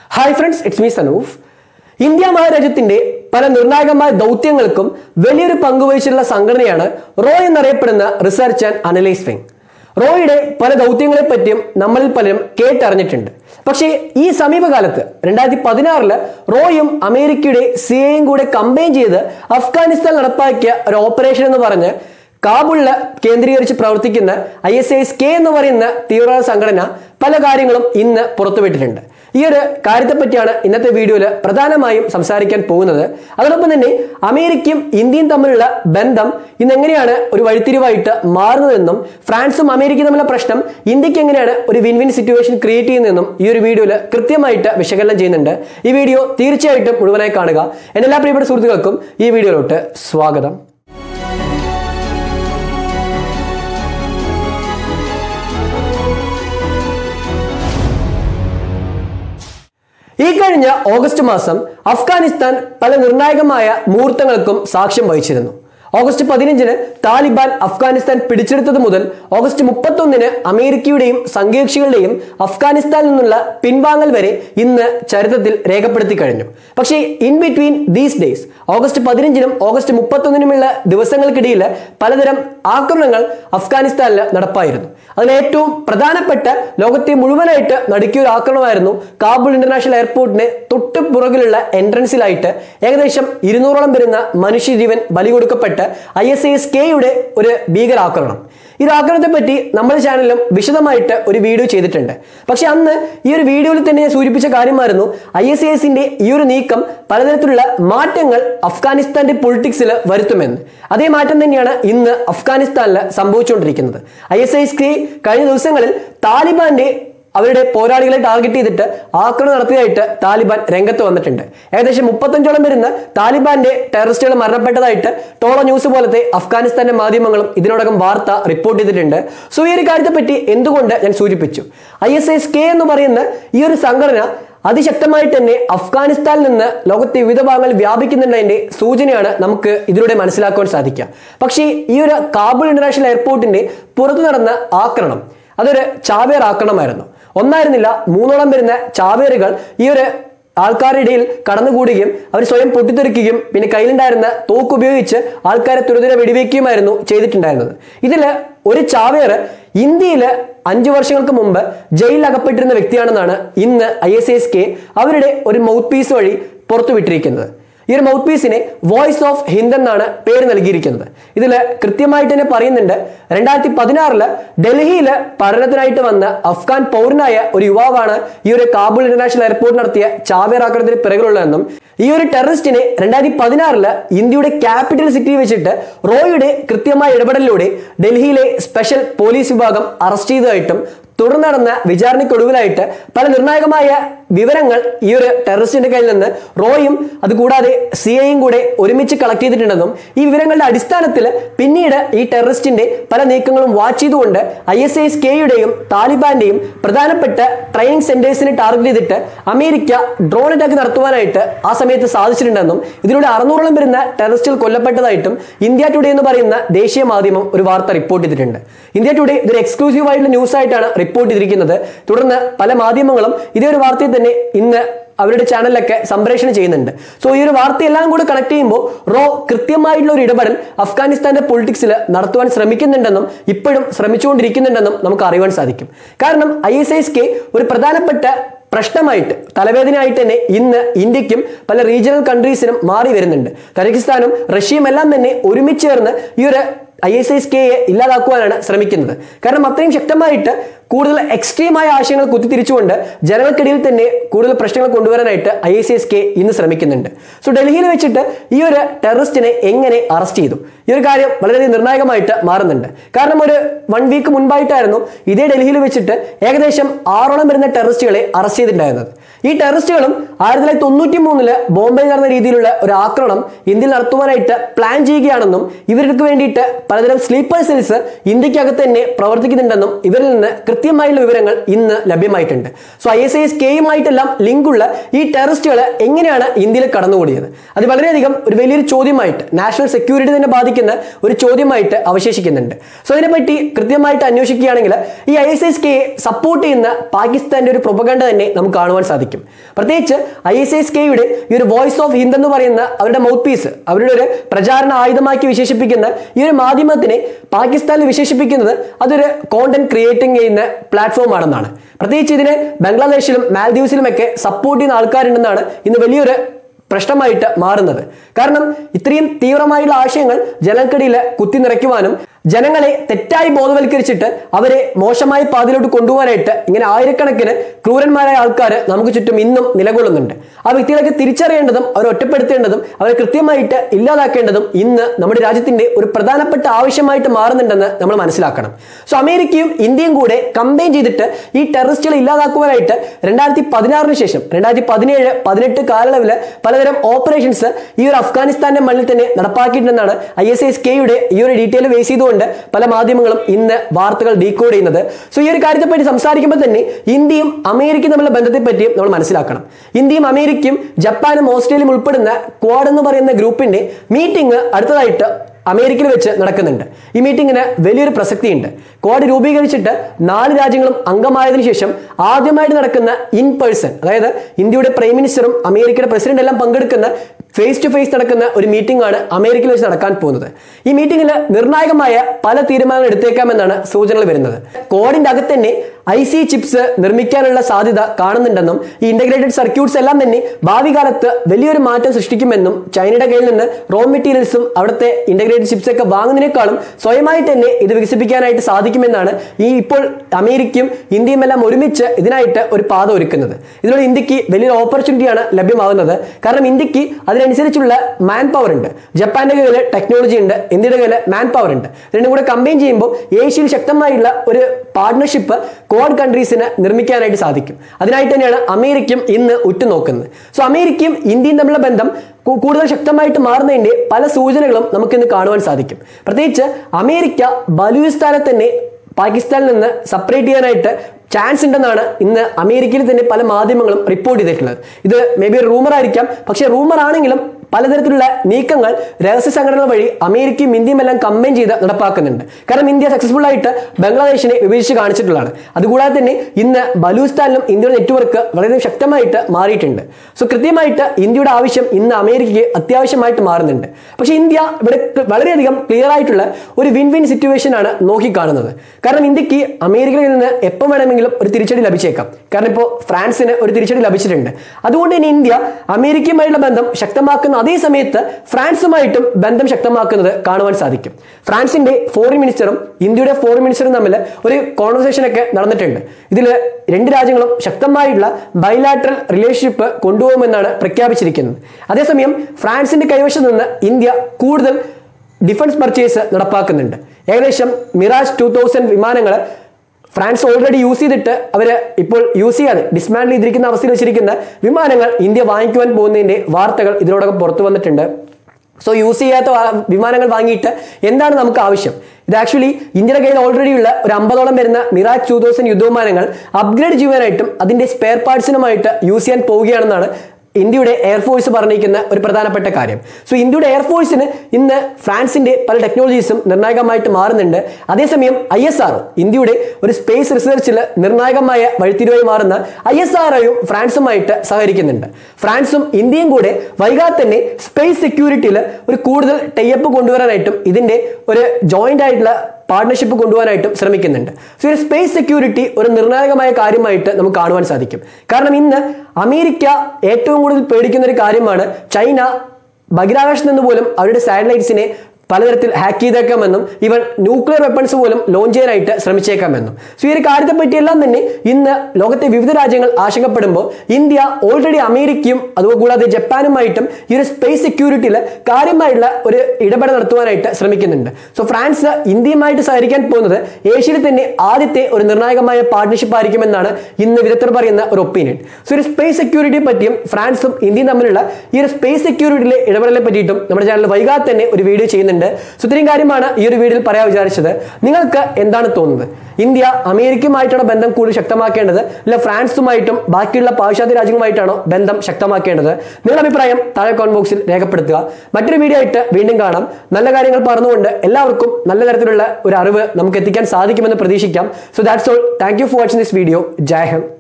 hi friends it's me Sanoof India മഹാരാജ്യത്തിന്റെ പല നിർണായകമായ ദൗത്യങ്ങൾക്കും വലിയൊരു പങ്കുവഹിച്ചിട്ടുള്ള സംഘടനയാണ് റോ എന്നറിയപ്പെടുന്ന റിസർച്ച് ആൻഡ് അനലൈസ് വിങ് റോയുടെ പല ദൗത്യങ്ങളെ പറ്റിയും നമ്മളിൽ പലരും കേട്ടറിഞ്ഞിട്ടുണ്ട് പക്ഷേ ഈ സമീപകാലത്ത് രണ്ടായിരത്തി പതിനാറില് റോയും അമേരിക്കയുടെ സിയയും കൂടെ കമ്പൈൻ ചെയ്ത് അഫ്ഗാനിസ്ഥാൻ നടപ്പാക്കിയ ഒരു ഓപ്പറേഷൻ എന്ന് പറഞ്ഞ് കാബുളില് കേന്ദ്രീകരിച്ച് പ്രവർത്തിക്കുന്ന ഐ എസ് എസ് കെ എന്ന് പറയുന്ന തീവ്രവാദ സംഘടന പല കാര്യങ്ങളും ഇന്ന് പുറത്തുവിട്ടിട്ടുണ്ട് ഈ ഒരു കാര്യത്തെ പറ്റിയാണ് ഇന്നത്തെ വീഡിയോയിൽ പ്രധാനമായും സംസാരിക്കാൻ പോകുന്നത് അതോടൊപ്പം തന്നെ അമേരിക്കയും ഇന്ത്യയും തമ്മിലുള്ള ബന്ധം ഇന്ന് എങ്ങനെയാണ് ഒരു വഴിത്തിരിവായിട്ട് മാറുന്നതെന്നും ഫ്രാൻസും അമേരിക്കയും തമ്മിലുള്ള പ്രശ്നം ഇന്ത്യക്ക് എങ്ങനെയാണ് ഒരു വിൻ വിൻ സിറ്റുവേഷൻ ക്രിയേറ്റ് ചെയ്യുന്നതെന്നും ഈ ഒരു വീഡിയോയിൽ കൃത്യമായിട്ട് വിശകലനം ചെയ്യുന്നുണ്ട് ഈ വീഡിയോ തീർച്ചയായിട്ടും മുഴുവനായി കാണുക എൻ്റെ എല്ലാ പ്രിയപ്പെട്ട സുഹൃത്തുക്കൾക്കും ഈ വീഡിയോയിലോട്ട് സ്വാഗതം ഈ കഴിഞ്ഞ ഓഗസ്റ്റ് മാസം അഫ്ഗാനിസ്ഥാൻ പല നിർണായകമായ മുഹൂർത്തങ്ങൾക്കും സാക്ഷ്യം വഹിച്ചിരുന്നു ഓഗസ്റ്റ് പതിനഞ്ചിന് താലിബാൻ അഫ്ഗാനിസ്ഥാൻ പിടിച്ചെടുത്തത് മുതൽ ഓഗസ്റ്റ് മുപ്പത്തൊന്നിന് അമേരിക്കയുടെയും സംഘകക്ഷികളുടെയും അഫ്ഗാനിസ്ഥാനിൽ നിന്നുള്ള പിൻവാങ്ങൽ വരെ ഇന്ന് ചരിത്രത്തിൽ രേഖപ്പെടുത്തി കഴിഞ്ഞു പക്ഷേ in between these days August പതിനഞ്ചിനും ഓഗസ്റ്റ് മുപ്പത്തൊന്നിനുമുള്ള ദിവസങ്ങൾക്കിടയിൽ പലതരം ആക്രമണങ്ങൾ അഫ്ഗാനിസ്ഥാനിൽ നടപ്പായിരുന്നു അതിൽ ഏറ്റവും പ്രധാനപ്പെട്ട ലോകത്തെ മുഴുവനായിട്ട് നടുക്കിയ ഒരു ആക്രമണമായിരുന്നു കാബൂൾ ഇന്റർനാഷണൽ എയർപോർട്ടിന് തൊട്ട് പുറകിലുള്ള എൻട്രൻസിലായിട്ട് ഏകദേശം ഇരുന്നൂറോളം വരുന്ന മനുഷ്യജീവൻ ബലി കൊടുക്കപ്പെട്ട ഐ എസ് എസ് കെയുടെ ഒരു ഭീകരാക്രമണം ഈ ഒരു ആക്രമണത്തെ പറ്റി നമ്മുടെ ചാനലിലും വിശദമായിട്ട് ഒരു വീഡിയോ ചെയ്തിട്ടുണ്ട് പക്ഷെ അന്ന് ഈ ഒരു വീഡിയോയിൽ തന്നെ ഞാൻ സൂചിപ്പിച്ച കാര്യമായിരുന്നു ഐ എസ് എസിന്റെ ഈ ഒരു നീക്കം പലതരത്തിലുള്ള മാറ്റങ്ങൾ അഫ്ഗാനിസ്ഥാന്റെ പൊളിറ്റിക്സിൽ വരുത്തുമെന്ന് അതേ മാറ്റം തന്നെയാണ് ഇന്ന് അഫ്ഗാനിസ്ഥാനിൽ സംഭവിച്ചുകൊണ്ടിരിക്കുന്നത് ഐ എസ് ഐ കെ കഴിഞ്ഞ ദിവസങ്ങളിൽ താലിബാന്റെ അവരുടെ പോരാളികളെ ടാർഗറ്റ് ചെയ്തിട്ട് ആക്രമണം നടത്തിയതായിട്ട് താലിബാൻ രംഗത്ത് വന്നിട്ടുണ്ട് ഏകദേശം മുപ്പത്തഞ്ചോളം വരുന്ന താലിബാന്റെ ടെററിസ്റ്റുകൾ മരണപ്പെട്ടതായിട്ട് ടോളോ ന്യൂസ് പോലത്തെ അഫ്ഗാനിസ്ഥാന്റെ മാധ്യമങ്ങളും ഇതിനോടകം വാർത്ത റിപ്പോർട്ട് ചെയ്തിട്ടുണ്ട് സോ ഈ ഒരു കാര്യത്തെ പറ്റി എന്തുകൊണ്ട് ഞാൻ സൂചിപ്പിച്ചു ഐ എസ് എസ് കെ എന്ന് പറയുന്ന ഈ ഒരു സംഘടന അതിശക്തമായിട്ട് തന്നെ അഫ്ഗാനിസ്ഥാനിൽ നിന്ന് ലോകത്തെ വിവിധ ഭാഗങ്ങളിൽ വ്യാപിക്കുന്നുണ്ടതിന്റെ സൂചനയാണ് നമുക്ക് ഇതിലൂടെ മനസ്സിലാക്കുവാൻ സാധിക്കുക പക്ഷേ ഈ ഒരു കാബൂൾ ഇന്റർനാഷണൽ എയർപോർട്ടിന്റെ പുറത്തു നടന്ന ആക്രമണം അതൊരു ചാവേർ ആക്രമണമായിരുന്നു ഒന്നായിരുന്നില്ല മൂന്നോളം വരുന്ന ചാവേറുകൾ ഈ ഒരു ആൾക്കാരുടെ ഇടയിൽ കടന്നുകൂടുകയും അവർ സ്വയം പൊട്ടിത്തെറിക്കുകയും പിന്നെ കയ്യിലുണ്ടായിരുന്ന തോക്ക് ഉപയോഗിച്ച് ആൾക്കാരെ തുരുതുര വെടിവെക്കുകയുമായിരുന്നു ചെയ്തിട്ടുണ്ടായിരുന്നത് ഇതിൽ ഒരു ചാവേറ് ഇന്ത്യയിൽ അഞ്ചു വർഷങ്ങൾക്ക് മുമ്പ് ജയിലിൽ അകപ്പെട്ടിരുന്ന വ്യക്തിയാണെന്നാണ് ഇന്ന് ഐ എസ് എസ് കെ അവരുടെ ഒരു മൗത്ത് പീസ് വഴി പുറത്തുവിട്ടിരിക്കുന്നത് ഈ ഒരു മൗത്ത് പീസിനെ വോയിസ് ഓഫ് ഹിന്ദ് എന്നാണ് പേര് നൽകിയിരിക്കുന്നത് ഇതിൽ കൃത്യമായിട്ട് തന്നെ പറയുന്നുണ്ട് രണ്ടായിരത്തി പതിനാറില് ഡൽഹിയിൽ പഠനത്തിനായിട്ട് വന്ന അഫ്ഗാൻ പൗരനായ ഒരു യുവാവാണ് ഈ ഒരു കാബൂൾ ഇന്റർനാഷണൽ എയർപോർട്ട് നടത്തിയ ചാവേർ ആക്രമണത്തിന് പിറകിലുള്ളതെന്നും ഈ ഒരു ടെററിസ്റ്റിനെ രണ്ടായിരത്തി പതിനാറില് ഇന്ത്യയുടെ ക്യാപിറ്റൽ സിറ്റി വെച്ചിട്ട് റോയുടെ കൃത്യമായ ഇടപെടലിലൂടെ ഡൽഹിയിലെ സ്പെഷ്യൽ പോലീസ് വിഭാഗം അറസ്റ്റ് ചെയ്തതായിട്ടും തുടർന്ന് നടന്ന വിചാരണയ്ക്കൊടുവിലായിട്ട് പല നിർണായകമായ വിവരങ്ങൾ ഈ ഒരു ടെററിസ്റ്റിന്റെ കയ്യിൽ നിന്ന് റോയും അതുകൂടാതെ സി ഐയും കൂടെ ഒരുമിച്ച് കളക്ട് ചെയ്തിട്ടുണ്ടെന്നും ഈ വിവരങ്ങളുടെ അടിസ്ഥാനത്തിൽ പിന്നീട് ഈ ടെററിസ്റ്റിന്റെ പല നീക്കങ്ങളും വാച്ച് ചെയ്തുകൊണ്ട് ഐ എസ് എസ് കെയുടെയും താലിബാന്റെയും പ്രധാനപ്പെട്ട ട്രെയിനിങ് സെന്റേഴ്സിനെ ടാർഗറ്റ് ചെയ്തിട്ട് അമേരിക്ക ഡ്രോൺ അറ്റാക്ക് നടത്തുവാനായിട്ട് ആ സമയത്ത് സാധിച്ചിട്ടുണ്ടെന്നും ഇതിലൂടെ അറുന്നൂറോളം വരുന്ന ടെററിസ്റ്റുകൾ കൊല്ലപ്പെട്ടതായിട്ടും ഇന്ത്യ ടുഡേ എന്ന് പറയുന്ന ദേശീയ മാധ്യമം ഒരു വാർത്ത റിപ്പോർട്ട് ചെയ്തിട്ടുണ്ട് ഇന്ത്യ ടുഡേ ഇതൊരു എക്സ്ക്ലൂസീവ് ആയിട്ടുള്ള ന്യൂസ് ആയിട്ടാണ് റിപ്പോർട്ട് ചെയ്തിരിക്കുന്നത് തുടർന്ന് പല മാധ്യമങ്ങളും ഇതേ ഒരു വാർത്തയിൽ തന്നെ ഇന്ന് അവരുടെ ചാനലിലൊക്കെ സംപ്രേഷണം ചെയ്യുന്നുണ്ട് സോ ഈ ഒരു വാർത്തയെല്ലാം കൂടെ കണക്ട് ചെയ്യുമ്പോൾ റോ കൃത്യമായിട്ടുള്ള ഒരു ഇടപെടൽ അഫ്ഗാനിസ്ഥാന്റെ പൊളിറ്റിക്സിൽ നടത്തുവാൻ ശ്രമിക്കുന്നുണ്ടെന്നും ഇപ്പോഴും ശ്രമിച്ചുകൊണ്ടിരിക്കുന്നുണ്ടെന്നും നമുക്ക് അറിയാൻ സാധിക്കും കാരണം ഐ എസ് ഐസ് കെ ഒരു പ്രധാനപ്പെട്ട പ്രശ്നമായിട്ട് തലവേദനയായിട്ട് തന്നെ ഇന്ന് ഇന്ത്യക്കും പല റീജിയണൽ കൺട്രീസിനും മാറി വരുന്നുണ്ട് തജിക്കിസ്ഥാനും റഷ്യയും എല്ലാം തന്നെ ഒരുമിച്ച് ചേർന്ന് ഈ ഒരു ഐ എസ് ഐസ് കെയെ ഇല്ലാതാക്കുവാനാണ് ശ്രമിക്കുന്നത് കാരണം അത്രയും ശക്തമായിട്ട് കൂടുതൽ എക്സ്ട്രീമായ ആശയങ്ങൾ കുത്തിത്തിരിച്ചുകൊണ്ട് ജനങ്ങൾക്കിടയിൽ തന്നെ കൂടുതൽ പ്രശ്നങ്ങൾ കൊണ്ടുവരാനായിട്ട് ഐ എസ് എസ് കെ ഇന്ന് ശ്രമിക്കുന്നുണ്ട് സോ ഡൽഹിയിൽ വെച്ചിട്ട് ഈ ഒരു ടെററിസ്റ്റിനെ എങ്ങനെ അറസ്റ്റ് ചെയ്തു ഈ ഒരു കാര്യം വളരെയധികം നിർണായകമായിട്ട് മാറുന്നുണ്ട് കാരണം ഒരു വൺ വീക്ക് മുൻപായിട്ടായിരുന്നു ഇതേ ഡൽഹിയിൽ വെച്ചിട്ട് ഏകദേശം ആറോളം വരുന്ന ടെററിസ്റ്റുകളെ അറസ്റ്റ് ചെയ്തിട്ടുണ്ടായിരുന്നത് ഈ ടെററിസ്റ്റുകളും ആയിരത്തി തൊള്ളായിരത്തി തൊണ്ണൂറ്റി മൂന്നില് ബോംബെയിൽ നടന്ന രീതിയിലുള്ള ഒരു ആക്രമണം ഇന്ത്യയിൽ നടത്തുവാനായിട്ട് പ്ലാൻ ചെയ്യുകയാണെന്നും ഇവർക്ക് വേണ്ടിയിട്ട് പലതരം സ്ലീപ്പർ സെൽസ് ഇന്ത്യക്കകത്ത് തന്നെ പ്രവർത്തിക്കുന്നുണ്ടെന്നും ഇവരിൽ നിന്ന് കൃത്യമായുള്ള വിവരങ്ങൾ ഇന്ന് ലഭ്യമായിട്ടുണ്ട് so I S I S കെയുമായിട്ടെല്ലാം ലിങ്കുള്ള ഈ ടെററിസ്റ്റുകൾ എങ്ങനെയാണ് ഇന്ത്യയിൽ കടന്നുകൂടിയത് അത് വളരെയധികം ഒരു വലിയൊരു ചോദ്യമായിട്ട് നാഷണൽ സെക്യൂരിറ്റി തന്നെ ബാധിക്കുന്ന ഒരു ചോദ്യമായിട്ട് അവശേഷിക്കുന്നുണ്ട് സോ അതിനെപ്പറ്റി കൃത്യമായിട്ട് അന്വേഷിക്കുകയാണെങ്കിൽ ഈ ഐ എസ് എസ് കെയെ സപ്പോർട്ട് ചെയ്യുന്ന പാകിസ്ഥാന്റെ ഒരു പ്രൊപ്പഗണ്ട തന്നെ നമുക്ക് കാണുവാൻ സാധിക്കും സാധിക്കും പ്രത്യേകിച്ച് ഐ എസ് എസ് കെയുടെ ഈ ഒരു വോയിസ് ഓഫ് ഹിന്ദ് എന്ന് പറയുന്ന അവരുടെ മൗത്ത് പീസ് അവരുടെ ഒരു പ്രചാരണ ആയുധമാക്കി വിശേഷിപ്പിക്കുന്ന ഈ ഒരു മാധ്യമത്തിനെ പാകിസ്ഥാനിൽ വിശേഷിപ്പിക്കുന്നത് അതൊരു കോണ്ടന്റ് ക്രിയേറ്റിംഗ് ചെയ്യുന്ന പ്ലാറ്റ്ഫോം ആണെന്നാണ് പ്രത്യേകിച്ച് ഇതിനെ ബംഗ്ലാദേശിലും മാൽദീവ്സിലുമൊക്കെ സപ്പോർട്ട് ചെയ്യുന്ന ആൾക്കാരുണ്ടെന്നാണ് ഇന്ന് വലിയൊരു പ്രശ്നമായിട്ട് മാറുന്നത് കാരണം ഇത്രയും തീവ്രമായുള്ള ആശയങ്ങൾ ജനങ്ങൾക്കിടയിൽ കുത്തി നിറയ്ക്കുവാനും ജനങ്ങളെ തെറ്റായി ബോധവൽക്കരിച്ചിട്ട് അവരെ മോശമായ പാതിലോട്ട് കൊണ്ടുപോകാനായിട്ട് ഇങ്ങനെ ആയിരക്കണക്കിന് ക്രൂരന്മാരായ ആൾക്കാർ നമുക്ക് ചുറ്റും ഇന്നും നിലകൊള്ളുന്നുണ്ട് ആ വ്യക്തികളൊക്കെ തിരിച്ചറിയേണ്ടതും അവരെ ഒറ്റപ്പെടുത്തേണ്ടതും അവരെ കൃത്യമായിട്ട് ഇല്ലാതാക്കേണ്ടതും ഇന്ന് നമ്മുടെ രാജ്യത്തിന്റെ ഒരു പ്രധാനപ്പെട്ട ആവശ്യമായിട്ട് മാറുന്നുണ്ടെന്ന് നമ്മൾ മനസ്സിലാക്കണം സോ അമേരിക്കയും ഇന്ത്യയും കൂടെ കമ്പൈൻ ചെയ്തിട്ട് ഈ ടെററിസ്റ്റുകളെ ഇല്ലാതാക്കുവാനായിട്ട് രണ്ടായിരത്തി പതിനാറിന് ശേഷം രണ്ടായിരത്തി പതിനേഴ് പതിനെട്ട് കാലയളവിൽ പലതരം ഓപ്പറേഷൻസ് ഈ ഒരു അഫ്ഗാനിസ്ഥാന്റെ മണ്ണിൽ തന്നെ നടപ്പാക്കിയിട്ടുണ്ടെന്നാണ് ഐ എസ് എസ് കെയുടെ ഈ ഒരു ഡീറ്റെയിൽ ബേസ് ചെയ്തുകൊണ്ട് പല മാധ്യമങ്ങളും ഇന്ന് വാർത്തകൾ ഡീകോഡ് ചെയ്യുന്നത് സോ ഈ ഒരു കാര്യത്തെ പറ്റി സംസാരിക്കുമ്പോൾ തന്നെ ഇന്ത്യയും അമേരിക്കയും തമ്മിലുള്ള ബന്ധത്തെ പറ്റിയും നമ്മൾ മനസ്സിലാക്കണം ഇന്ത്യയും അമേരിക്കയും ജപ്പാനും ഓസ്ട്രേലിയയും ഉൾപ്പെടുന്ന ക്വാഡ് എന്ന് പറയുന്ന ഗ്രൂപ്പിന്റെ മീറ്റിംഗ് അടുത്തതായിട്ട് അമേരിക്കയിൽ വെച്ച് നടക്കുന്നുണ്ട് ഈ മീറ്റിംഗിന് വലിയൊരു പ്രസക്തിയുണ്ട് ക്വാഡ് രൂപീകരിച്ചിട്ട് നാല് രാജ്യങ്ങളും അംഗമായതിനു ശേഷം ആദ്യമായിട്ട് നടക്കുന്ന ഇൻ പേഴ്സൺ അതായത് ഇന്ത്യയുടെ പ്രൈം മിനിസ്റ്ററും അമേരിക്കയുടെ പ്രസിഡന്റ് എല്ലാം പങ്കെടുക്കുന്ന ഫേസ് ടു ഫേസ് നടക്കുന്ന ഒരു മീറ്റിംഗ് ആണ് അമേരിക്കയിൽ വെച്ച് നടക്കാൻ പോകുന്നത് ഈ മീറ്റിംഗിൽ നിർണായകമായ പല തീരുമാനങ്ങൾ എടുത്തേക്കാമെന്നാണ് സൂചനകൾ വരുന്നത് കോഡിന്റെ അകത്ത് തന്നെ ഐ സി ചിപ്സ് നിർമ്മിക്കാനുള്ള സാധ്യത കാണുന്നുണ്ടെന്നും ഈ ഇന്റഗ്രേറ്റഡ് സർക്യൂട്ട്സ് എല്ലാം തന്നെ ഭാവി കാലത്ത് വലിയൊരു മാറ്റം സൃഷ്ടിക്കുമെന്നും ചൈനയുടെ കയ്യിൽ നിന്ന് റോ മെറ്റീരിയൽസും അവിടുത്തെ ഇന്റഗ്രേറ്റഡ് ചിപ്സ് ഒക്കെ വാങ്ങുന്നതിനേക്കാളും സ്വയമായിട്ട് തന്നെ ഇത് വികസിപ്പിക്കാനായിട്ട് സാധിക്കുമെന്നാണ് ഈ ഇപ്പോൾ അമേരിക്കയും ഇന്ത്യയും എല്ലാം ഒരുമിച്ച് ഇതിനായിട്ട് ഒരു പാത ഒരുക്കുന്നത് ഇതിലൂടെ ഇന്ത്യക്ക് വലിയൊരു ഓപ്പർച്യൂണിറ്റിയാണ് ലഭ്യമാകുന്നത് കാരണം ഇന്ത്യക്ക് അതിനനുസരിച്ചുള്ള മാൻ പവർ ഉണ്ട് ജപ്പാന്റെ കയ്യിൽ ടെക്നോളജി ഉണ്ട് ഇന്ത്യയുടെ കയ്യിൽ മാൻ പവർ ഉണ്ട് രണ്ടും കൂടെ കമ്പൈൻ ചെയ്യുമ്പോൾ ഏഷ്യയിൽ ശക്തമായുള്ള ഒരു പാർട്ട്ണർഷിപ്പ് കോഡ് കൺട്രീസിന് നിർമ്മിക്കാനായിട്ട് സാധിക്കും അതിനായിട്ട് തന്നെയാണ് അമേരിക്കയും ഇന്ന് ഉറ്റുനോക്കുന്നത് സോ അമേരിക്കയും ഇന്ത്യയും തമ്മിലുള്ള ബന്ധം കൂ- കൂടുതൽ ശക്തമായിട്ട് മാറുന്നതിന്റെ പല സൂചനകളും നമുക്കിന്ന് കാണുവാൻ സാധിക്കും പ്രത്യേകിച്ച് അമേരിക്ക ബലൂചിസ്ഥാനെ തന്നെ പാകിസ്ഥാനിൽ നിന്ന് സെപ്പറേറ്റ് ചെയ്യാനായിട്ട് ചാൻസ് ഉണ്ടെന്നാണ് ഇന്ന് അമേരിക്കയിൽ തന്നെ പല മാധ്യമങ്ങളും റിപ്പോർട്ട് ചെയ്തിട്ടുള്ളത് ഇത് മേ ബി റൂമർ ആയിരിക്കാം പക്ഷേ റൂമർ ആണെങ്കിലും പലതരത്തിലുള്ള നീക്കങ്ങൾ രഹസ്യ സംഘടനകൾ വഴി അമേരിക്കയും ഇന്ത്യയും എല്ലാം കമ്പൈൻ ചെയ്ത് നടപ്പാക്കുന്നുണ്ട് കാരണം ഇന്ത്യ സക്സസ്ഫുൾ ആയിട്ട് ബംഗ്ലാദേശിനെ വിഭജിച്ച് കാണിച്ചിട്ടുള്ളതാണ് അതുകൂടാതെ തന്നെ ഇന്ന് ബലൂചിസ്ഥാനിലും ഇന്ത്യയുടെ നെറ്റ്വർക്ക് വളരെ ശക്തമായിട്ട് മാറിയിട്ടുണ്ട് സോ കൃത്യമായിട്ട് ഇന്ത്യയുടെ ആവശ്യം ഇന്ന് അമേരിക്കയ്ക്ക് അത്യാവശ്യമായിട്ട് മാറുന്നുണ്ട് പക്ഷേ ഇന്ത്യ ഇവിടെ വളരെയധികം ക്ലിയർ ആയിട്ടുള്ള ഒരു വിൻ വിൻ സിറ്റുവേഷൻ ആണ് നോക്കിക്കാണുന്നത് കാരണം ഇന്ത്യക്ക് അമേരിക്കയിൽ നിന്ന് എപ്പോൾ വേണമെങ്കിലും ഒരു തിരിച്ചടി ലഭിച്ചേക്കാം കാരണം ഇപ്പോൾ ഫ്രാൻസിന് ഒരു തിരിച്ചടി ലഭിച്ചിട്ടുണ്ട് അതുകൊണ്ട് തന്നെ ഇന്ത്യ അമേരിക്കയുമായുള്ള ബന്ധം ശക്തമാക്കുന്ന അതേ സമയത്ത് ഫ്രാൻസുമായിട്ടും ബന്ധം ശക്തമാക്കുന്നത് കാണുവാൻ സാധിക്കും ഫ്രാൻസിന്റെ ഫോറിൻ മിനിസ്റ്ററും ഇന്ത്യയുടെ ഫോറിൻ മിനിസ്റ്ററും തമ്മിൽ ഒരു കോൺവെർസേഷൻ ഒക്കെ നടന്നിട്ടുണ്ട് ഇതിൽ രണ്ട് രാജ്യങ്ങളും ശക്തമായിട്ടുള്ള ബൈലാറ്ററൽ റിലേഷൻഷിപ്പ് കൊണ്ടുപോകുമെന്നാണ് പ്രഖ്യാപിച്ചിരിക്കുന്നത് അതേസമയം ഫ്രാൻസിന്റെ കൈവശം നിന്ന് ഇന്ത്യ കൂടുതൽ ഡിഫൻസ് പർച്ചേസ് നടപ്പാക്കുന്നുണ്ട് ഏകദേശം മിറാജ് ടൂ തൗസൻഡ് വിമാനങ്ങൾ ഫ്രാൻസ് ഓൾറെഡി യൂസ് ചെയ്തിട്ട് അവർ ഇപ്പോൾ യൂസ് ചെയ്യാതെ ഡിസ്മാൻഡിൽ ചെയ്തിരിക്കുന്ന അവസ്ഥയിൽ വെച്ചിരിക്കുന്ന വിമാനങ്ങൾ ഇന്ത്യ വാങ്ങിക്കുവാൻ പോകുന്നതിന്റെ വാർത്തകൾ ഇതിനോടൊപ്പം പുറത്തു വന്നിട്ടുണ്ട് സോ യൂസ് ചെയ്യാത്ത വാ- വിമാനങ്ങൾ വാങ്ങിയിട്ട് എന്താണ് നമുക്ക് ആവശ്യം ഇത് ആക്ച്വലി ഇന്ത്യയുടെ കയ്യിൽ ഓൾറെഡി ഉള്ള ഒരു അമ്പതോളം വരുന്ന മിറാജ് ടൂ തൗസൻഡ് യുദ്ധവിമാനങ്ങൾ അപ്ഗ്രേഡ് ചെയ്യുവാനായിട്ടും അതിന്റെ സ്പെയർ പാർട്സിനുമായിട്ട് യൂസ് ചെയ്യാൻ പോവുകയാണെന്നാണ് ഇന്ത്യയുടെ എയർഫോഴ്സ് പറഞ്ഞിരിക്കുന്ന ഒരു പ്രധാനപ്പെട്ട കാര്യം സോ ഇന്ത്യയുടെ എയർഫോഴ്സിന് ഇന്ന് ഫ്രാൻസിന്റെ പല ടെക്നോളജീസും നിർണായകമായിട്ട് മാറുന്നുണ്ട് അതേസമയം ഐ എസ് ആർ ഇന്ത്യയുടെ ഒരു സ്പേസ് റിസർച്ചിൽ നിർണായകമായ വഴിത്തിരിവായി മാറുന്ന ഐ എസ് ആർ ഫ്രാൻസുമായിട്ട് സഹകരിക്കുന്നുണ്ട് ഫ്രാൻസും ഇന്ത്യയും കൂടെ വൈകാതെ തന്നെ സ്പേസ് സെക്യൂരിറ്റിയിൽ ഒരു കൂടുതൽ ടൈപ്പ് കൊണ്ടുവരാനായിട്ടും ഇതിന്റെ ഒരു ജോയിന്റ് ആയിട്ടുള്ള പാർട്ണർഷിപ്പ് കൊണ്ടുപോകാനായിട്ടും ശ്രമിക്കുന്നുണ്ട് സോ ഒരു സ്പേസ് സെക്യൂരിറ്റി ഒരു നിർണായകമായ കാര്യമായിട്ട് നമുക്ക് കാണുവാൻ സാധിക്കും കാരണം ഇന്ന് അമേരിക്ക ഏറ്റവും കൂടുതൽ പേടിക്കുന്ന ഒരു കാര്യമാണ് ചൈന ബഹിരാകാശത്ത് നിന്ന് പോലും അവരുടെ സാറ്റലൈറ്റ്സിനെ പലതരത്തിൽ ഹാക്ക് ചെയ്തേക്കാമെന്നും ഇവൻ ന്യൂക്ലിയർ വെപ്പൺസ് പോലും ലോഞ്ച് ചെയ്യാനായിട്ട് ശ്രമിച്ചേക്കാമെന്നും സോ ഈ ഒരു കാര്യത്തെ പറ്റിയെല്ലാം തന്നെ ഇന്ന് ലോകത്തെ വിവിധ രാജ്യങ്ങൾ ആശങ്കപ്പെടുമ്പോൾ ഇന്ത്യ ഓൾറെഡി അമേരിക്കയും അതുകൂടാതെ ജപ്പാനുമായിട്ടും ഈ ഒരു സ്പേസ് സെക്യൂരിറ്റിയിൽ കാര്യമായുള്ള ഒരു ഇടപെടൽ നടത്തുവാനായിട്ട് ശ്രമിക്കുന്നുണ്ട് സോ ഫ്രാൻസ് ഇന്ത്യയുമായിട്ട് സഹകരിക്കാൻ പോകുന്നത് ഏഷ്യയിൽ തന്നെ ആദ്യത്തെ ഒരു നിർണായകമായ പാർട്ണർഷിപ്പ് ആയിരിക്കുമെന്നാണ് ഇന്ന് വിദഗ്ധർ പറയുന്ന ഒരു ഒപ്പീനിയൻ സോ ഒരു സ്പേസ് സെക്യൂരിറ്റിയെ പറ്റിയും ഫ്രാൻസും ഇന്ത്യയും തമ്മിലുള്ള ഈ ഒരു സ്പേസ് സെക്യൂരിറ്റിയിലെ ഇടപെടലിനെ പറ്റിയിട്ടും നമ്മുടെ ചാനൽ വൈകാതെ തന്നെ ഒരു വീഡിയോ ചെയ്യുന്നുണ്ട് സോ ഇത്രയും കാര്യമാണ് ഈ ഒരു വീഡിയോയിൽ പറയാൻ വിചാരിച്ചത് നിങ്ങൾക്ക് എന്താണ് തോന്നുന്നത് ഇന്ത്യ അമേരിക്കയുമായിട്ടാണോ ബന്ധം കൂടുതൽ ശക്തമാക്കേണ്ടത് അല്ല ഫ്രാൻസുമായിട്ടും ബാക്കിയുള്ള പാശ്ചാത്യ രാജ്യങ്ങളുമായിട്ടാണോ ബന്ധം ശക്തമാക്കേണ്ടത് നിങ്ങളുടെ അഭിപ്രായം താഴെ കോമന്റ് ബോക്സിൽ രേഖപ്പെടുത്തുക മറ്റൊരു വീഡിയോ ആയിട്ട് വീണ്ടും കാണാം നല്ല കാര്യങ്ങൾ പറഞ്ഞുകൊണ്ട് എല്ലാവർക്കും നല്ല തരത്തിലുള്ള ഒരു അറിവ് നമുക്ക് എത്തിക്കാൻ സാധിക്കുമെന്ന് പ്രതീക്ഷിക്കാം so that's all thank you for watching this video Jai Hind